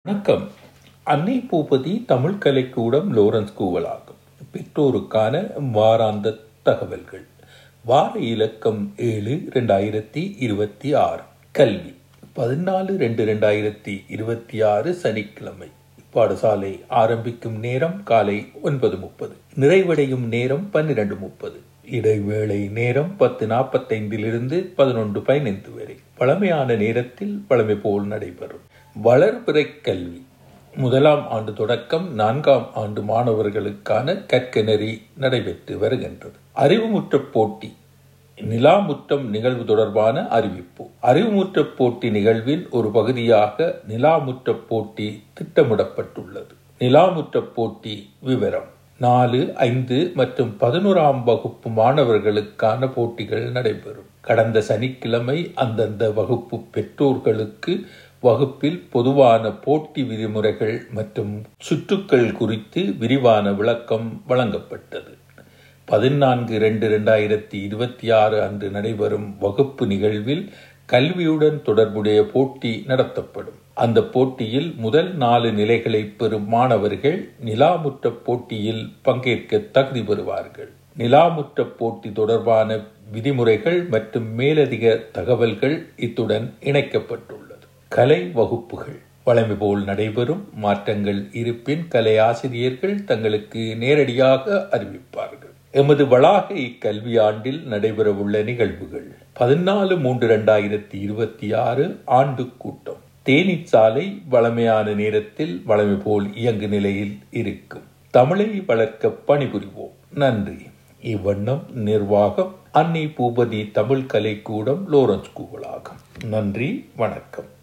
வணக்கம் அன்னை பூபதி தமிழ் கலைக்கூடம் லோரன்ஸ் கூவலாகும் பெற்றோருக்கான வாராந்த தகவல்கள் வார இலக்கம் ஏழு ரெண்டாயிரத்தி இருபத்தி ஆறு கல்வி பதினாலு ரெண்டு ரெண்டாயிரத்தி இருபத்தி ஆறு சனிக்கிழமை பாடசாலை ஆரம்பிக்கும் நேரம் காலை ஒன்பது முப்பது நிறைவடையும் நேரம் பன்னிரண்டு முப்பது இடைவேளை நேரம் பத்து நாற்பத்தைந்திலிருந்து பதினொன்று பதினைந்து வரை பழமையான நேரத்தில் பழமை போல் நடைபெறும் வளர்பிறை கல்வி முதலாம் ஆண்டு தொடக்கம் நான்காம் ஆண்டு மாணவர்களுக்கான கற்கநெறி நடைபெற்று வருகின்றது அறிவுமுற்ற போட்டி நிலாமுற்றம் நிகழ்வு தொடர்பான அறிவிப்பு அறிவுமுற்ற போட்டி நிகழ்வின் ஒரு பகுதியாக நிலாமுற்ற போட்டி திட்டமிடப்பட்டுள்ளது நிலாமுற்ற போட்டி விவரம் நாலு ஐந்து மற்றும் பதினோராம் வகுப்பு மாணவர்களுக்கான போட்டிகள் நடைபெறும் கடந்த சனிக்கிழமை அந்தந்த வகுப்பு பெற்றோர்களுக்கு வகுப்பில் பொதுவான போட்டி விதிமுறைகள் மற்றும் சுற்றுக்கள் குறித்து விரிவான விளக்கம் வழங்கப்பட்டது பதினான்கு ரெண்டு ரெண்டாயிரத்தி இருபத்தி ஆறு அன்று நடைபெறும் வகுப்பு நிகழ்வில் கல்வியுடன் தொடர்புடைய போட்டி நடத்தப்படும் அந்த போட்டியில் முதல் நாலு நிலைகளை பெறும் மாணவர்கள் நிலாமுற்ற போட்டியில் பங்கேற்க தகுதி பெறுவார்கள் நிலாமுற்ற போட்டி தொடர்பான விதிமுறைகள் மற்றும் மேலதிக தகவல்கள் இத்துடன் இணைக்கப்பட்டுள்ளது கலை வகுப்புகள் வழமை போல் நடைபெறும் மாற்றங்கள் இருப்பின் கலை ஆசிரியர்கள் தங்களுக்கு நேரடியாக அறிவிப்பார்கள் எமது வளாக இக்கல்வியாண்டில் நடைபெறவுள்ள நிகழ்வுகள் பதினாலு மூன்று இரண்டாயிரத்தி இருபத்தி ஆறு ஆண்டு கூட்டம் தேனீர் சாலை வளமையான நேரத்தில் வளமை போல் இயங்கு நிலையில் இருக்கும் தமிழை வளர்க்க பணிபுரிவோம் நன்றி இவ்வண்ணம் நிர்வாகம் அன்னை பூபதி தமிழ் கலைக்கூடம் லோரன்ஸ் கூவலாகும் நன்றி வணக்கம்